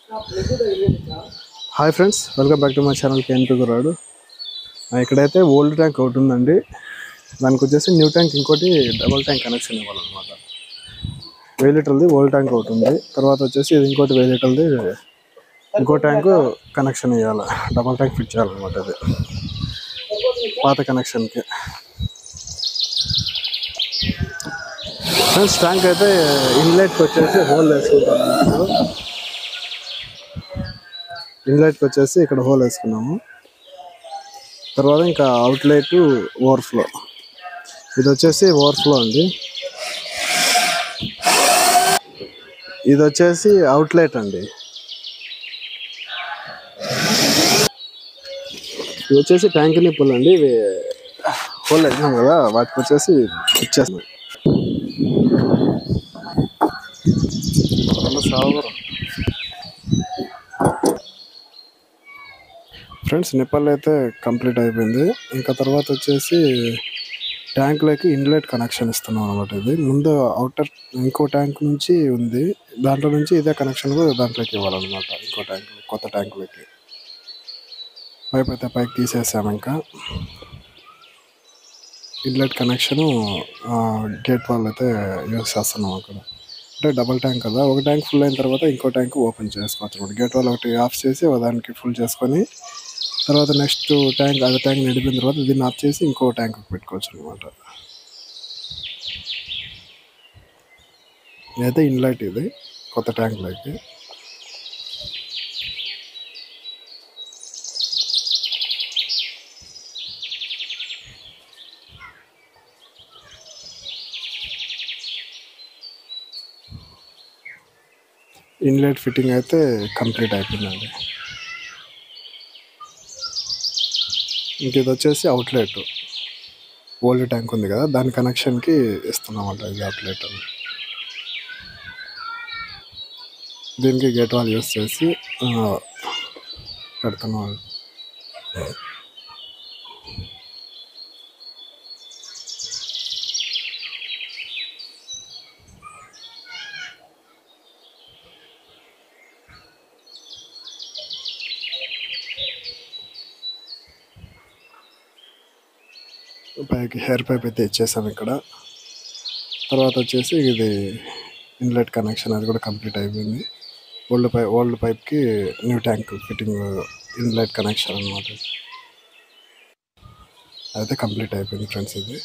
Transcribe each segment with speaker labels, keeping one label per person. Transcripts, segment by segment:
Speaker 1: hi friends welcome back to my channel KNP గురాడు ఆ, ఇక్కడైతే ఓల్డ్ ట్యాంక్ ఒకటి ఉందండి దానికి వచ్చేసి న్యూ ట్యాంక్ ఇంకోటి డబుల్ ట్యాంక్ కనెక్షన్ ఇవ్వాలన్నమాట వెయ్యి లీటర్ది ఓల్డ్ ట్యాంక్ ఒకటి ఉంది తర్వాత వచ్చేసి ఇది ఇంకోటి వెయ్యి లీటర్ది ఇంకో ట్యాంక్ కనెక్షన్ ఇవ్వాలి డబుల్ ట్యాంక్ ఫిట్ చేయాలన్నమాట ఇది పాత కనెక్షన్కి ఫ్రెండ్స్ ట్యాంక్ అయితే ఇన్లెట్కి వచ్చేసి హోల్ వేసుకుంటాను ఇన్లెట్కి వచ్చేసి ఇక్కడ హోల్ వేసుకున్నాము తర్వాత ఇంకా అవుట్లెట్ ఓవర్ఫ్లో ఇది వచ్చేసి ఓవర్ఫ్లో అండి ఇది వచ్చేసి అవుట్లెట్ అండి ఇది వచ్చేసి ట్యాంక్ నిప్పులు అండి ఇవి హోల్ వేసినాం కదా వాటికి వచ్చేసి ఇచ్చేస్తున్నాం సాగరం ఫ్రెండ్స్ నిప్పల్ అయితే కంప్లీట్ అయిపోయింది ఇంకా తర్వాత వచ్చేసి ట్యాంక్లోకి ఇన్లెట్ కనెక్షన్ ఇస్తున్నాం అనమాట ఇది ముందు అవుటర్ ఇంకో ట్యాంక్ నుంచి ఉంది దాంట్లో నుంచి ఇదే కనెక్షన్ కూడా దాంట్లోకి ఇవ్వాలన్నమాట ఇంకో ట్యాంక్ కొత్త ట్యాంక్లోకి పైప్ అయితే పైకి తీసేసాము ఇంకా ఇన్లెట్ కనెక్షను గేట్ వాల్ అయితే యూస్ చేస్తున్నాం అక్కడ అంటే డబల్ ట్యాంక్ కదా ఒక ట్యాంక్ ఫుల్ అయిన తర్వాత ఇంకో ట్యాంక్ ఓపెన్ చేసుకోవచ్చు అనమాట గేట్ వాల్ ఒకటి ఆఫ్ చేసి ఒక దానికి ఫుల్ చేసుకొని తర్వాత నెక్స్ట్ ట్యాంక్ అదే ట్యాంక్ నడిపిన తర్వాత దీన్ని ఆఫ్ చేసి ఇంకో ట్యాంక్ పెట్టుకోవచ్చు అనమాట ఇదైతే ఇన్లైట్ ఇది కొత్త ట్యాంక్లోకి ఇన్లెట్ ఫిట్టింగ్ అయితే కంప్లీట్ అయిపోయిందండి ఇంక ఇది వచ్చేసి అవుట్లెట్ ఓల్డ్ ట్యాంక్ ఉంది కదా దాని కనెక్షన్కి ఇస్తున్నామంట ఇది అవుట్లెట్ అని దీనికి గేట్ వాల్ యూస్ చేసి ఆ, పెడుతున్నాం పైకి హెయిర్ పైప్ అయితే ఇచ్చేసాం ఇక్కడ తర్వాత వచ్చేసి ఇది ఇన్లెట్ కనెక్షన్ అది కూడా కంప్లీట్ అయిపోయింది ఓల్డ్ పైప్ ఓల్డ్ పైప్కి new tank fitting inlet connection అనమాట అయితే కంప్లీట్ అయిపోయింది ఫ్రెండ్స్ ఇది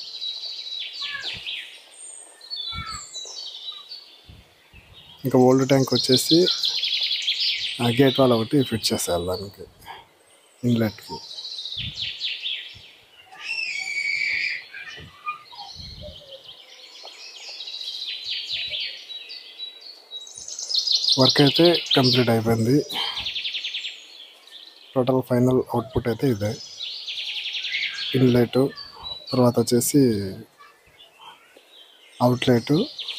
Speaker 1: ఇంకా ఓల్డ్ ట్యాంక్ వచ్చేసి ఆ గేట్ వాల్ ఒకటి ఫిట్ చేసేయాలి దానికి ఇన్లెట్కి వర్క్ అయితే కంప్లీట్ అయిపోయింది టోటల్ ఫైనల్ అవుట్పుట్ అయితే ఇదే ఇన్లెట్ తర్వాత వచ్చేసి అవుట్లెట్